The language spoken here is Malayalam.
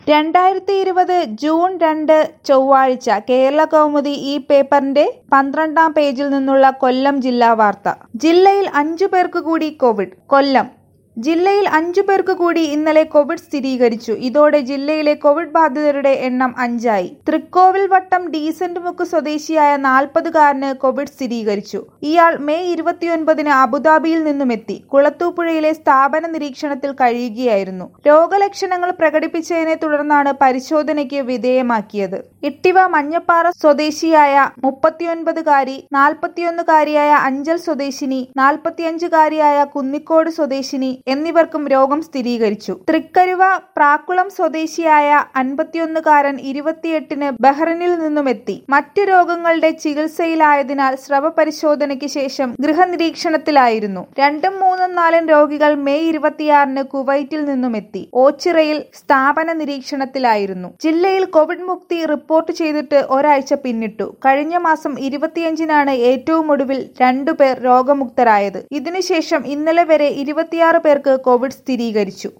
രണ്ടായിരത്തി ഇരുപത് ജൂൺ രണ്ട് ചൊവ്വാഴ്ച കേരള കൗമുദി ഈ പേപ്പറിന്റെ പന്ത്രണ്ടാം പേജിൽ നിന്നുള്ള കൊല്ലം ജില്ലാ വാർത്ത ജില്ലയിൽ അഞ്ചു പേർക്ക് കൂടി കോവിഡ് കൊല്ലം ജില്ലയിൽ അഞ്ചു പേർക്ക് കൂടി ഇന്നലെ കോവിഡ് സ്ഥിരീകരിച്ചു ഇതോടെ ജില്ലയിലെ കോവിഡ് ബാധിതരുടെ എണ്ണം അഞ്ചായി തൃക്കോവിൽ വട്ടം ഡീസന്റ് മുക്ക് സ്വദേശിയായ നാൽപ്പതുകാരന് കോവിഡ് സ്ഥിരീകരിച്ചു ഇയാൾ മെയ് ഇരുപത്തിയൊൻപതിന് അബുദാബിയിൽ നിന്നുമെത്തി കുളത്തൂപ്പുഴയിലെ സ്ഥാപന നിരീക്ഷണത്തിൽ കഴിയുകയായിരുന്നു രോഗലക്ഷണങ്ങൾ പ്രകടിപ്പിച്ചതിനെ തുടർന്നാണ് പരിശോധനയ്ക്ക് വിധേയമാക്കിയത് ഇട്ടിവ മഞ്ഞപ്പാറ സ്വദേശിയായ മുപ്പത്തിയൊൻപതുകാരി നാൽപ്പത്തിയൊന്നുകാരിയായ അഞ്ചൽ സ്വദേശിനി നാൽപ്പത്തിയഞ്ചുകാരിയായ കുന്നിക്കോട് സ്വദേശിനി എന്നിവർക്കും രോഗം സ്ഥിരീകരിച്ചു തൃക്കരുവ പ്രാക്കുളം സ്വദേശിയായ അൻപത്തിയൊന്നുകാരൻ ഇരുപത്തിയെട്ടിന് ബഹ്റിനിൽ നിന്നുമെത്തി മറ്റ് രോഗങ്ങളുടെ ചികിത്സയിലായതിനാൽ സ്രവ പരിശോധനയ്ക്ക് ശേഷം ഗൃഹനിരീക്ഷണത്തിലായിരുന്നു രണ്ടും മൂന്നും നാലും രോഗികൾ മെയ് ഇരുപത്തിയാറിന് കുവൈറ്റിൽ നിന്നുമെത്തി ഓച്ചിറയിൽ സ്ഥാപന നിരീക്ഷണത്തിലായിരുന്നു ജില്ലയിൽ കോവിഡ് മുക്തി റിപ്പോർട്ട് ചെയ്തിട്ട് ഒരാഴ്ച പിന്നിട്ടു കഴിഞ്ഞ മാസം ഇരുപത്തിയഞ്ചിനാണ് ഏറ്റവും ഒടുവിൽ രണ്ടുപേർ രോഗമുക്തരായത് ഇതിനുശേഷം ഇന്നലെ വരെ ഇരുപത്തിയാറ് പേർക്ക് കോവിഡ് സ്ഥിരീകരിച്ചു